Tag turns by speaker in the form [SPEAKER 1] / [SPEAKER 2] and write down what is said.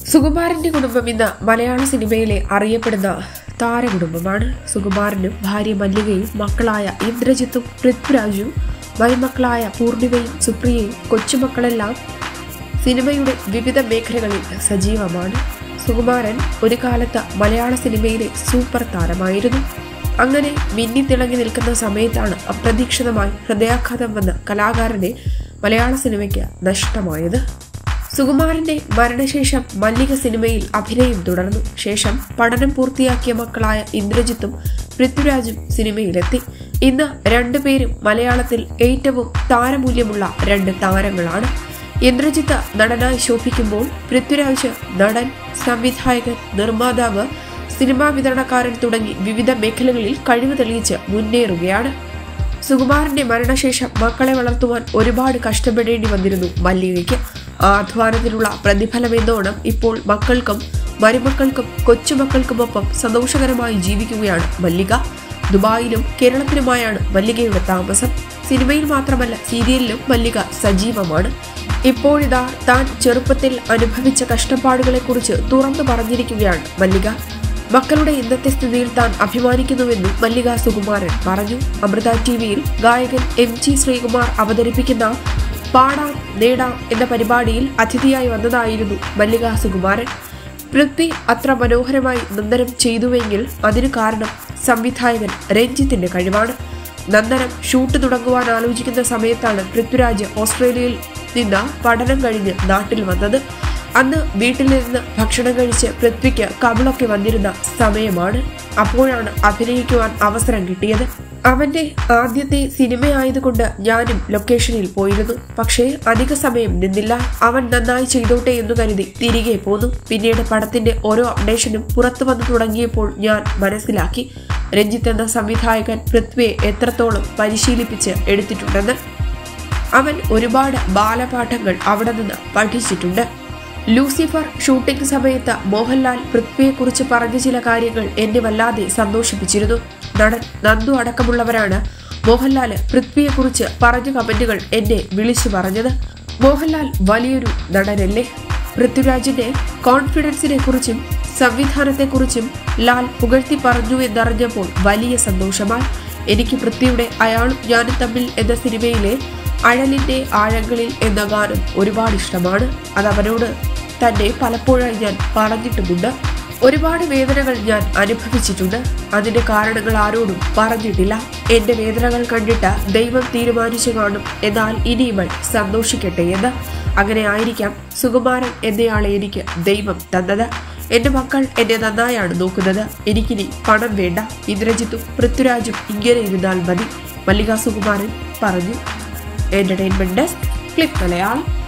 [SPEAKER 1] സുകുമാരന്റെ കുടുംബം ഇന്ന് മലയാള സിനിമയിലെ അറിയപ്പെടുന്ന താരകുടുംബമാണ് സുകുമാരനും ഭാര്യ മല്ലികയും മക്കളായ ഇന്ദ്രജിത്തും പൃഥ്വിരാജും മരുമക്കളായ പൂർണിമയും സുപ്രിയയും കൊച്ചുമക്കളെല്ലാം സിനിമയുടെ വിവിധ മേഖലകളിൽ സജീവമാണ് സുകുമാരൻ ഒരു കാലത്ത് മലയാള സിനിമയിലെ സൂപ്പർ താരമായിരുന്നു അങ്ങനെ മിന്നിത്തിളങ്ങി നിൽക്കുന്ന സമയത്താണ് അപ്രതീക്ഷിതമായി ഹൃദയാഘാതം വന്ന കലാകാരനെ മലയാള സിനിമയ്ക്ക് നഷ്ടമായത് സുകുമാരന്റെ മരണശേഷം മല്ലിക സിനിമയിൽ അഭിനയം തുടർന്നു ശേഷം പഠനം പൂർത്തിയാക്കിയ മക്കളായ ഇന്ദ്രജിത്തും പൃഥ്വിരാജും സിനിമയിലെത്തി ഇന്ന് രണ്ടുപേരും മലയാളത്തിൽ ഏറ്റവും താരമൂല്യമുള്ള രണ്ട് താരങ്ങളാണ് ഇന്ദ്രജിത്ത് നടനായി ശോഭിക്കുമ്പോൾ പൃഥ്വിരാജ് നടൻ സംവിധായകൻ നിർമ്മാതാവ് സിനിമാ വിതരണക്കാരൻ തുടങ്ങി വിവിധ മേഖലകളിൽ കഴിവ് തെളിയിച്ച് മുന്നേറുകയാണ് സുകുമാരന്റെ മരണശേഷം മക്കളെ വളർത്തുവാൻ ഒരുപാട് കഷ്ടപ്പെടേണ്ടി വന്നിരുന്നു മല്ലികയ്ക്ക് ആ അധ്വാനത്തിനുള്ള പ്രതിഫലമെന്നോണം ഇപ്പോൾ മക്കൾക്കും മരുമക്കൾക്കും കൊച്ചുമക്കൾക്കുമൊപ്പം സന്തോഷകരമായി ജീവിക്കുകയാണ് മല്ലിക ദുബായിലും കേരളത്തിലുമായാണ് മല്ലികയുടെ താമസം സിനിമയിൽ മാത്രമല്ല സീരിയലിലും മല്ലിക സജീവമാണ് ഇപ്പോഴിതാ താൻ ചെറുപ്പത്തിൽ അനുഭവിച്ച കഷ്ടപ്പാടുകളെക്കുറിച്ച് തുറന്നു പറഞ്ഞിരിക്കുകയാണ് മല്ലിക മക്കളുടെ ഇന്നത്തെ സ്ഥിതിയിൽ താൻ അഭിമാനിക്കുന്നുവെന്നും മല്ലിക സുകുമാരൻ പറഞ്ഞു അമൃത ടി വിയിൽ ഗായകൻ എം ജി ശ്രീകുമാർ അവതരിപ്പിക്കുന്ന പാടാം നേടാം എന്ന പരിപാടിയിൽ അതിഥിയായി വന്നതായിരുന്നു മല്ലിക സുകുമാരൻ പൃഥ്വി അത്ര മനോഹരമായി നന്ദനം ചെയ്തുവെങ്കിൽ അതിനു കാരണം സംവിധായകൻ രഞ്ജിത്തിന്റെ കഴിവാണ് നന്ദനം ഷൂട്ട് തുടങ്ങുവാൻ ആലോചിക്കുന്ന സമയത്താണ് പൃഥ്വിരാജ് ഓസ്ട്രേലിയയിൽ നിന്ന് പഠനം കഴിഞ്ഞ് നാട്ടിൽ വന്നത് അന്ന് വീട്ടിൽ നിന്ന് ഭക്ഷണം കഴിച്ച് പൃഥ്വിക്ക് കബളൊക്കെ വന്നിരുന്ന സമയമാണ് അപ്പോഴാണ് അഭിനയിക്കുവാൻ അവസരം കിട്ടിയത് അവന്റെ ആദ്യത്തെ സിനിമയായതുകൊണ്ട് ഞാനും ലൊക്കേഷനിൽ പോയിരുന്നു പക്ഷേ അധിക സമയം നിന്നില്ല അവൻ നന്നായി ചെയ്തോട്ടെ എന്ന് കരുതി തിരികെ പോന്നു പിന്നീട് പടത്തിന്റെ ഓരോ അപ്ഡേഷനും പുറത്തു വന്നു തുടങ്ങിയപ്പോൾ ഞാൻ മനസ്സിലാക്കി രഞ്ജിത്ത് എന്ന സംവിധായകൻ പൃഥ്വിയെ എത്രത്തോളം പരിശീലിപ്പിച്ച് എടുത്തിട്ടുണ്ടെന്ന് അവൻ ഒരുപാട് ബാലപാഠങ്ങൾ അവിടെ നിന്ന് പഠിച്ചിട്ടുണ്ട് ലൂസിഫർ ഷൂട്ടിംഗ് സമയത്ത് മോഹൻലാൽ പൃഥ്വിയെക്കുറിച്ച് പറഞ്ഞ ചില കാര്യങ്ങൾ എന്നെ വല്ലാതെ സന്തോഷിപ്പിച്ചിരുന്നു നടൻ നന്ദു അടക്കമുള്ളവരാണ് മോഹൻലാൽ പൃഥ്വിയെക്കുറിച്ച് പറഞ്ഞ കമന്റുകൾ എന്നെ വിളിച്ചു പറഞ്ഞത് മോഹൻലാൽ വലിയൊരു നടനല്ലേ പൃഥ്വിരാജിന്റെ കോൺഫിഡൻസിനെ കുറിച്ചും സംവിധാനത്തെക്കുറിച്ചും ലാൽ പുകഴ്ത്തി പറഞ്ഞു എന്നറിഞ്ഞപ്പോൾ വലിയ സന്തോഷമായി എനിക്ക് പൃഥ്വിയുടെ അയാളും ഞാനും തമ്മിൽ എന്ന സിനിമയിലെ അഴലിന്റെ ആഴങ്ങളിൽ എന്ന ഗാനം ഒരുപാട് ഇഷ്ടമാണ് അത് അവനോട് തന്നെ പലപ്പോഴായി ഞാൻ പറഞ്ഞിട്ടുമുണ്ട് ഒരുപാട് വേദനകൾ ഞാൻ അനുഭവിച്ചിട്ടുണ്ട് അതിന്റെ കാരണങ്ങൾ ആരോടും പറഞ്ഞിട്ടില്ല എന്റെ വേദനകൾ കണ്ടിട്ട് ദൈവം തീരുമാനിച്ചു കാണും എന്നാൽ ഇനി ഇവൾ സന്തോഷിക്കട്ടെ എന്ന് അങ്ങനെ ആയിരിക്കാം സുകുമാരൻ എന്നയാളെ എനിക്ക് ദൈവം തന്നത് എന്റെ മക്കൾ എന്നെ നന്നായാണ് നോക്കുന്നത് എനിക്കിനി പണം വേണ്ട ഇന്ദ്രജിത്തും പൃഥ്വിരാജും ഇങ്ങനെ ഇരുന്നാൽ മതി മല്ലിക സുകുമാരൻ പറഞ്ഞു എന്റർടൈൻമെന്റ് ഡെസ്ക് ക്ലിക്ക് മലയാളം